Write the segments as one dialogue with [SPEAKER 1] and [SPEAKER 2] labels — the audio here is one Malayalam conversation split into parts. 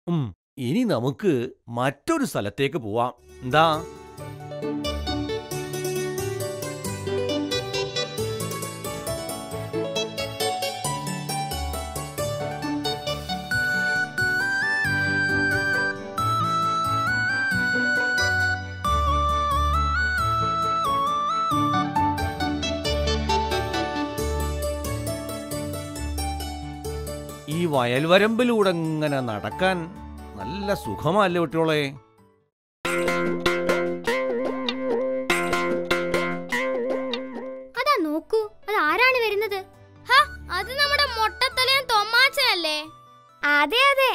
[SPEAKER 1] ഉം, ഇനി നമുക്ക് മറ്റൊരു സ്ഥലത്തേക്ക് പോവാം എന്താ ഈ വയൽവരമ്പിലൂടെ ഇങ്ങനെ നടക്കാൻ നല്ല സുഖമല്ലേ കുട്ടിയോളെ
[SPEAKER 2] അതാ നോക്കൂ അത് ആരാണ് വരുന്നത്
[SPEAKER 3] അത് നമ്മുടെ മൊട്ടത്തലയും തൊമ്മാച്ചയല്ലേ
[SPEAKER 2] അതെ അതെ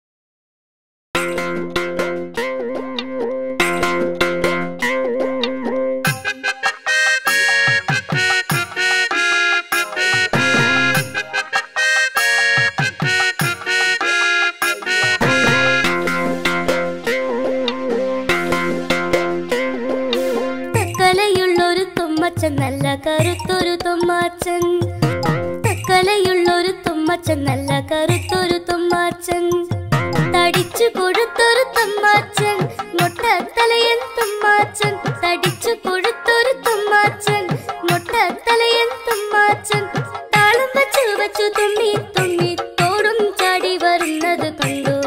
[SPEAKER 4] തക്കലയുള്ളൊരു തുമ്മച്ചൻ നല്ല കരുത്തൊരു തുമ്മാച്ചൻ തക്കലയുള്ളൊരു തുമ്മച്ചൻ നല്ല കരുത്തൊരു തുമ്മാച്ചൻ തടിച്ചു കൊടുത്തൊരു തുമ്മാച്ചൻ മുട്ടത്തലയൻ തുമ്മാച്ചൻ തടിച്ചു കൊടുത്തൊരു തുമ്മാച്ചൻ മുട്ടത്തലയൻ തുമ്മാച്ചൻ താളം വച്ചു വച്ചു തുമ്മി തുമ്മി തോടും ചാടി വരുന്നത് കണ്ടു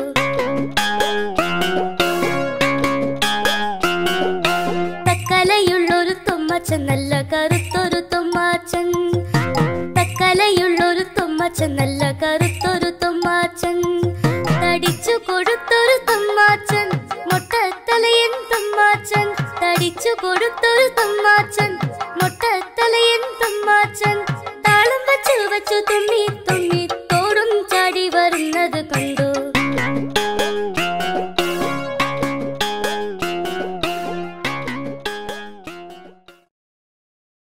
[SPEAKER 4] തക്കലയുള്ളൊരു തുമ്മച്ചൻ നല്ല കരുത്തൊരു തുമ്മാച്ചൻ തക്കലയുള്ളൊരു തുമ്മച്ചൻ നല്ല കരു